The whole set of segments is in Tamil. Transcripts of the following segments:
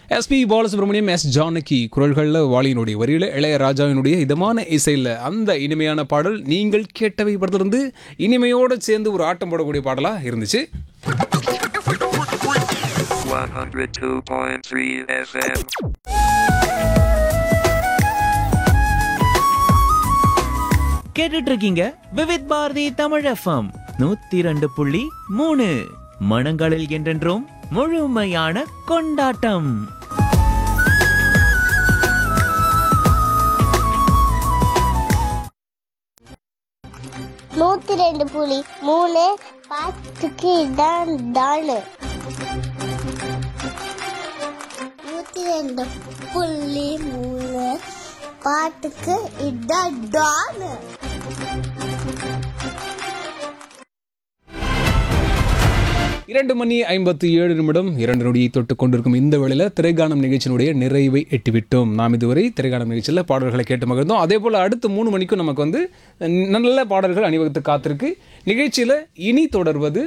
எஸ்பி பாலசுப்ரமணியம் எஸ் ஜானகி குரல்களில் வாலியினுடைய வரியில் இளையராஜாவினுடைய இதமான இசையில் அந்த இனிமையான பாடல் நீங்கள் கேட்டவை படத்திலிருந்து இனிமையோடு சேர்ந்து ஒரு ஆட்டம் போடக்கூடிய பாடலாக இருந்துச்சு 102.3 FM. கேட்டுட்டு இருக்கீங்க விவித் பாரதி தமிழ் எஃப்எம் நூத்தி ரெண்டு புள்ளி மூணு மனங்களில் என்றென்றும் முழுமையான கொண்டாட்டம் நூத்தி ரெண்டு புலி மூணு பாட்டுக்கு இதான் டானு நூத்தி ரெண்டு புள்ளி மூணு பாட்டுக்கு இதான் டானு இரண்டு மணி ஐம்பத்தி ஏழு நிமிடம் இரண்டு நொடியை தொட்டு கொண்டிருக்கும் இந்த வேளையில் திரைகானம் நிகழ்ச்சியினுடைய நிறைவை எட்டிவிட்டோம் நாம் இதுவரை திரைகானம் நிகழ்ச்சியில் பாடல்களை கேட்டு மகிழ்ந்தோம் அதே போல் அடுத்த மூணு மணிக்கும் நமக்கு வந்து நல்ல பாடல்கள் அணிவகுத்து காத்திருக்கு நிகழ்ச்சியில் இனி தொடர்வது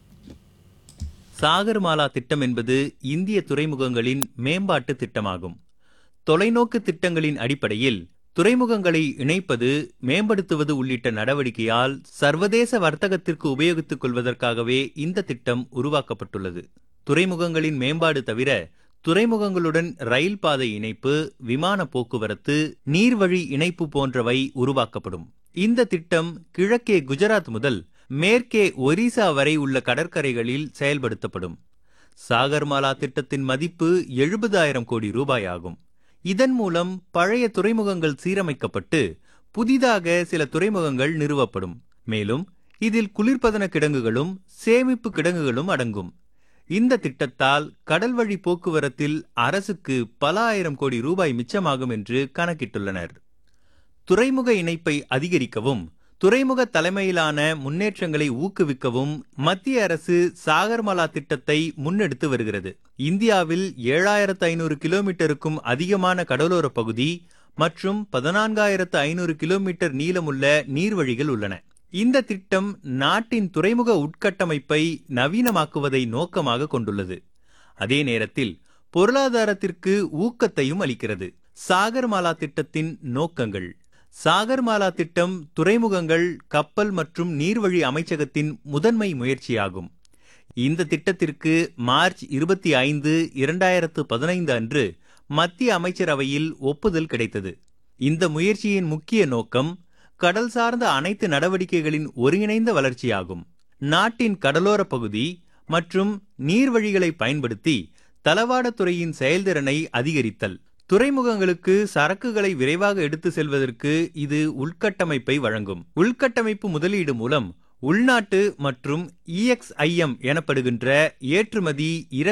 சாகர்மாலா திட்டம் என்பது இந்திய துறைமுகங்களின் மேம்பாட்டு திட்டமாகும் தொலைநோக்கு திட்டங்களின் அடிப்படையில் துறைமுகங்களை இணைப்பது மேம்படுத்துவது உள்ளிட்ட நடவடிக்கையால் சர்வதேச வர்த்தகத்திற்கு உபயோகித்துக் கொள்வதற்காகவே இந்த திட்டம் உருவாக்கப்பட்டுள்ளது துறைமுகங்களின் மேம்பாடு தவிர துறைமுகங்களுடன் ரயில் பாதை இணைப்பு விமான போக்குவரத்து நீர்வழி இணைப்பு போன்றவை உருவாக்கப்படும் இந்த திட்டம் கிழக்கே குஜராத் முதல் மேற்கே ஒரிசா வரை உள்ள கடற்கரைகளில் செயல்படுத்தப்படும் சாகர்மாலா திட்டத்தின் மதிப்பு எழுபதாயிரம் கோடி ரூபாய் ஆகும் இதன் மூலம் பழைய துறைமுகங்கள் சீரமைக்கப்பட்டு புதிதாக சில துறைமுகங்கள் நிறுவப்படும் மேலும் இதில் குளிர்பதன கிடங்குகளும் சேமிப்பு கிடங்குகளும் அடங்கும் இந்த திட்டத்தால் கடல் வழி போக்குவரத்தில் அரசுக்கு பல ஆயிரம் கோடி ரூபாய் மிச்சமாகும் என்று கணக்கிட்டுள்ளனர் துறைமுக இணைப்பை அதிகரிக்கவும் துறைமுக தலைமையிலான முன்னேற்றங்களை ஊக்குவிக்கவும் மத்திய அரசு சாகர்மாலா திட்டத்தை முன்னெடுத்து வருகிறது இந்தியாவில் ஏழாயிரத்து ஐநூறு கிலோமீட்டருக்கும் அதிகமான கடலோர பகுதி மற்றும் பதினான்காயிரத்து ஐநூறு கிலோமீட்டர் நீளமுள்ள நீர்வழிகள் உள்ளன இந்த திட்டம் நாட்டின் துறைமுக உட்கட்டமைப்பை நவீனமாக்குவதை நோக்கமாக கொண்டுள்ளது அதே நேரத்தில் பொருளாதாரத்திற்கு ஊக்கத்தையும் அளிக்கிறது சாகர்மாலா திட்டத்தின் நோக்கங்கள் சாகர்மாலா திட்டம் துறைமுகங்கள் கப்பல் மற்றும் நீர்வழி அமைச்சகத்தின் முதன்மை முயற்சியாகும் இந்த திட்டத்திற்கு மார்ச் இருபத்தி ஐந்து இரண்டாயிரத்து பதினைந்து அன்று மத்திய அமைச்சரவையில் ஒப்புதல் கிடைத்தது இந்த முயற்சியின் முக்கிய நோக்கம் கடல் சார்ந்த அனைத்து நடவடிக்கைகளின் ஒருங்கிணைந்த வளர்ச்சியாகும் நாட்டின் கடலோர பகுதி மற்றும் நீர்வழிகளை பயன்படுத்தி தளவாடத்துறையின் செயல்திறனை அதிகரித்தல் துறைமுகங்களுக்கு சரக்குகளை விரைவாக எடுத்து செல்வதற்கு இது உள்கட்டமைப்பை வழங்கும் உள்கட்டமைப்பு முதலீடு மூலம் உள்நாட்டு மற்றும் இஎக்ஸ்ஐஎம் எனப்படுகின்ற ஏற்றுமதி